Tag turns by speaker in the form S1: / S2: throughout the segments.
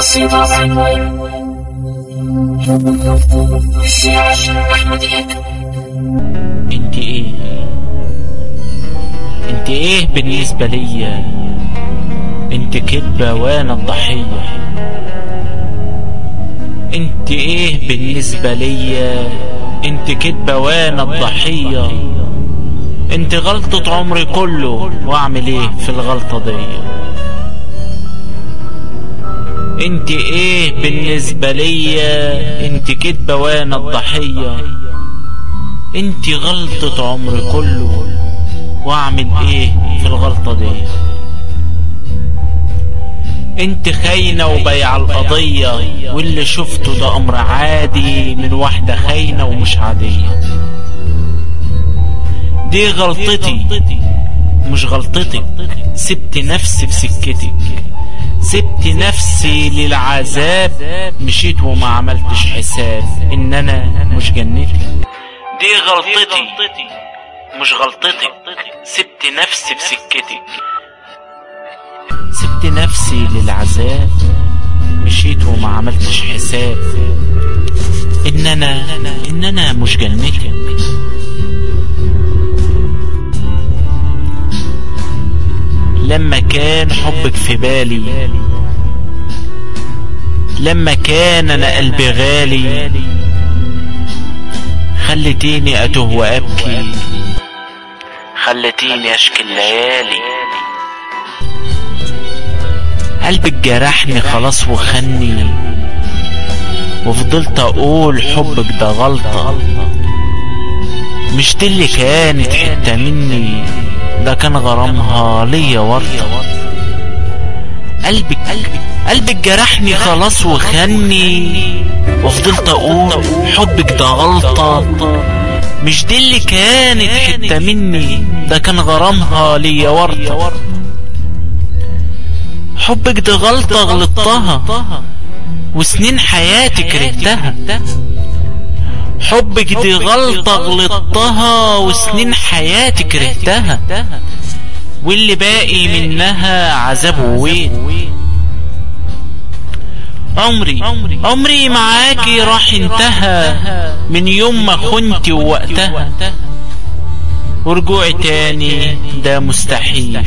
S1: قصيدة بعنوان الشيعة محمودية
S2: انت ايه انت ايه بالنسبة ليا انت كدبة وانا الضحية انت ايه بالنسبة ليا انت كدبة وانا الضحية انت غلطة عمري كله واعمل ايه في الغلطة دي انت ايه بالنسبة ليا انت كدبة وانا الضحية انت غلطة عمري كله واعمل ايه في الغلطة دي انت خاينة وبيع القضية واللي شفته ده امر عادي من واحدة خاينة ومش عادية دي غلطتي مش غلطتك سبت نفسي في سكتك سبت نفسي للعذاب مشيت وما عملتش حساب ان انا مش جنتك دي غلطتي مش غلطتك سبت نفسي في سكتك سبت نفسي للعذاب مشيت وما عملتش حساب ان انا ان انا مش جنتك لما كان حبك في بالي لما كان انا قلبي غالي خلتيني اتوه وابكي خلتيني اشكي الليالي قلبك جرحني خلاص وخني وفضلت اقول حبك ده غلطة مش دي اللي كانت حتة مني ده كان غرامها ليا ورطة قلبك قلبك قلبك جرحني خلاص وخني وفضلت اقول حبك ده غلطة مش دي اللي كانت حتة مني ده كان غرامها ليا ورطة حبك ده غلطة غلطتها وسنين حياتي كرهتها حبك دي غلطة غلطتها وسنين حياتي كرهتها واللي باقي منها عذاب وويل عمري عمري معاكي راح انتهى من يوم ما خنتي ووقتها ورجوعي تاني ده مستحيل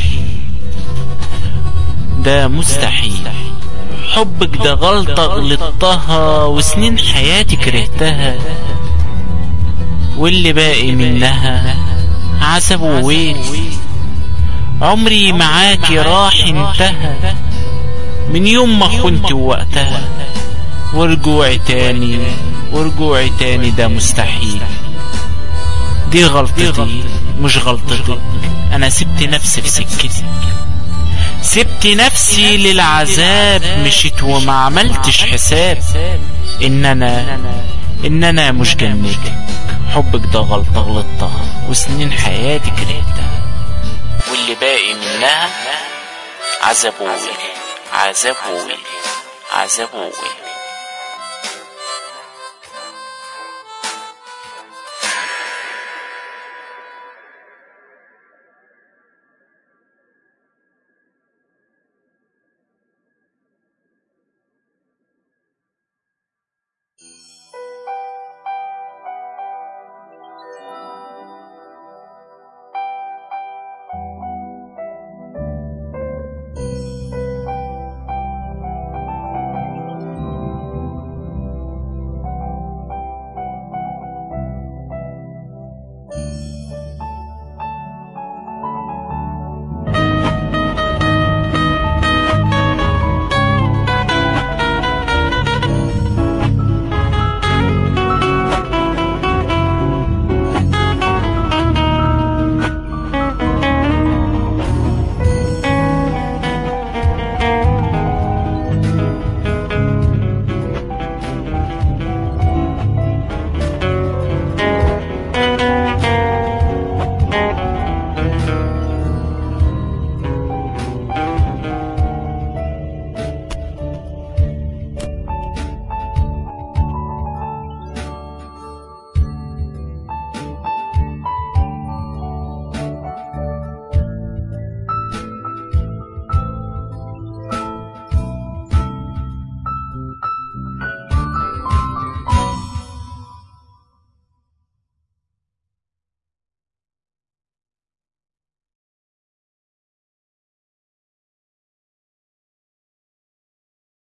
S2: ده مستحيل حبك ده غلطة غلطتها وسنين حياتي كرهتها واللي باقي منها عذاب وويل عمري معاكي راح انتهى من يوم ما خنت وقتها ورجوعي تاني ورجوعي تاني ده مستحيل دي غلطتي مش غلطتك انا سبت نفسي في سكتي سبت نفسي للعذاب مشيت وما عملتش حساب ان انا ان انا مش جنتك حبك ده غلطة غلطتها وسنين حياتي كرهتها واللي باقي منها عذاب وويل عذاب وويل عذاب وويل